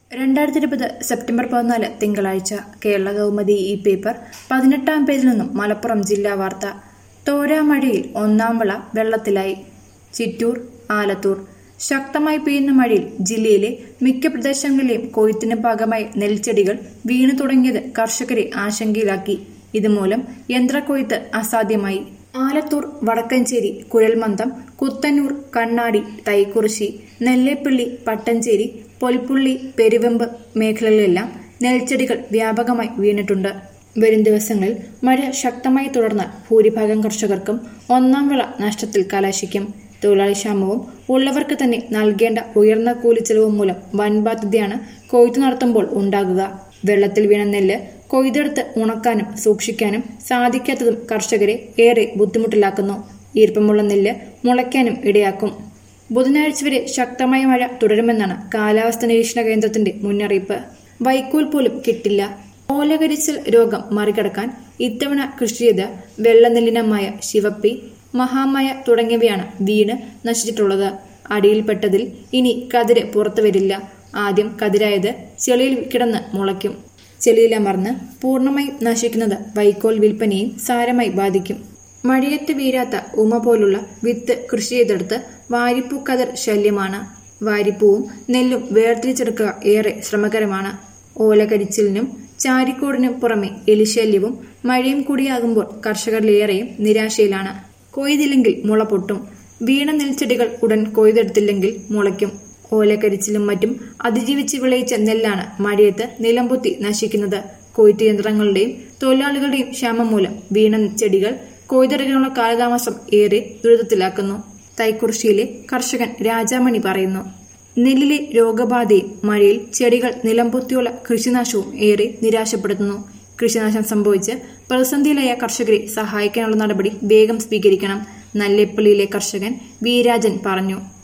രണ്ടായിരത്തി ഇരുപത് സെപ്റ്റംബർ പതിനാല് തിങ്കളാഴ്ച കേരള കൗമുദി ഈ പേപ്പർ പതിനെട്ടാം പേജിൽ നിന്നും മലപ്പുറം ജില്ലാ വാർത്ത തോരാമഴയിൽ ഒന്നാം വിള വെള്ളത്തിലായി ചിറ്റൂർ ആലത്തൂർ ശക്തമായി പെയ്യുന്ന മഴയിൽ ജില്ലയിലെ മിക്ക പ്രദേശങ്ങളിലെയും കൊയ്ത്തിന് ഭാഗമായി നെൽച്ചെടികൾ വീണു തുടങ്ങിയത് കർഷകരെ ആശങ്കയിലാക്കി ഇതുമൂലം യന്ത്രക്കൊയ്ത്ത് അസാധ്യമായി ആലത്തൂർ വടക്കഞ്ചേരി കുഴൽമന്ദം കുത്തന്നൂർ കണ്ണാടി തൈക്കുറിശി നെല്ലേപ്പള്ളി പട്ടഞ്ചേരി പൊൽപ്പുള്ളി പെരുവെമ്പ് മേഖലകളിലെല്ലാം നെൽച്ചെടികൾ വ്യാപകമായി വീണിട്ടുണ്ട് വരും ദിവസങ്ങളിൽ മഴ ശക്തമായി തുടർന്നാൽ ഭൂരിഭാഗം കർഷകർക്കും ഒന്നാം വിള നഷ്ടത്തിൽ കലാശിക്കും തൊഴിലാളി ക്ഷാമവും ഉള്ളവർക്ക് തന്നെ നൽകേണ്ട ഉയർന്ന കൂലിച്ചെലവും മൂലം വൻ ബാധ്യതയാണ് കൊയ്ത്തു നടത്തുമ്പോൾ ഉണ്ടാകുക വെള്ളത്തിൽ വീണ നെല്ല് കൊയ്തെടുത്ത് ഉണക്കാനും സൂക്ഷിക്കാനും സാധിക്കാത്തതും കർഷകരെ ഏറെ ബുദ്ധിമുട്ടിലാക്കുന്നു ഈർപ്പമുള്ള നെല്ല് മുളയ്ക്കാനും ഇടയാക്കും ബുധനാഴ്ച വരെ ശക്തമായ മഴ തുടരുമെന്നാണ് കാലാവസ്ഥാ നിരീക്ഷണ കേന്ദ്രത്തിന്റെ മുന്നറിയിപ്പ് വൈക്കോൽ പോലും കിട്ടില്ല ഓലകരിച്ചൽ രോഗം മറികടക്കാൻ ഇത്തവണ കൃഷി ചെയ്ത വെള്ളനെല്ലിനമായ ശിവപ്പി മഹാമായ തുടങ്ങിയവയാണ് വീണ് നശിച്ചിട്ടുള്ളത് അടിയിൽപ്പെട്ടതിൽ ഇനി കതിര് പുറത്തു വരില്ല ആദ്യം കതിരായത് ചെളിയിൽ കിടന്ന് മുളയ്ക്കും ചെളിയിലമർന്ന് പൂർണ്ണമായി നശിക്കുന്നത് വൈക്കോൽ വിൽപ്പനയും സാരമായി ബാധിക്കും മഴയത്ത് വീരാത്ത ഉമ പോലുള്ള വിത്ത് കൃഷി ചെയ്തെടുത്ത് വാരിപ്പൂ കതിർ ശല്യമാണ് വാരിപ്പൂവും നെല്ലും വേർതിരിച്ചെടുക്കുക ഏറെ ശ്രമകരമാണ് ഓലകരിച്ചിലിനും ചാരിക്കൂടിനും പുറമെ എലിശല്യവും മഴയും കൂടിയാകുമ്പോൾ കർഷകരിലേറെയും നിരാശയിലാണ് കൊയ്തില്ലെങ്കിൽ മുള പൊട്ടും വീണ നെൽച്ചെടികൾ ഉടൻ കൊയ്തെടുത്തില്ലെങ്കിൽ മുളയ്ക്കും ഓലക്കരിച്ചിലും മറ്റും അതിജീവിച്ച് വിളയിച്ച നെല്ലാണ് മഴയത്ത് നിലംപൊത്തി നശിക്കുന്നത് കൊയ്ത്ത് യന്ത്രങ്ങളുടെയും തൊഴിലാളികളുടെയും ക്ഷാമം മൂലം വീണ ചെടികൾ കൊയ്തെടുക്കാനുള്ള കാലതാമസം ഏറെ ദുരിതത്തിലാക്കുന്നു തൈക്കുറിശ്ശിയിലെ കർഷകൻ രാജാമണി പറയുന്നു നെല്ലിലെ രോഗബാധയും മഴയിൽ ചെടികൾ നിലംപൊത്തിയുള്ള കൃഷിനാശവും ഏറെ നിരാശപ്പെടുത്തുന്നു കൃഷിനാശം സംഭവിച്ച് പ്രതിസന്ധിയിലായ കർഷകരെ സഹായിക്കാനുള്ള നടപടി വേഗം സ്വീകരിക്കണം നല്ലേപ്പള്ളിയിലെ കർഷകൻ വി രാജൻ പറഞ്ഞു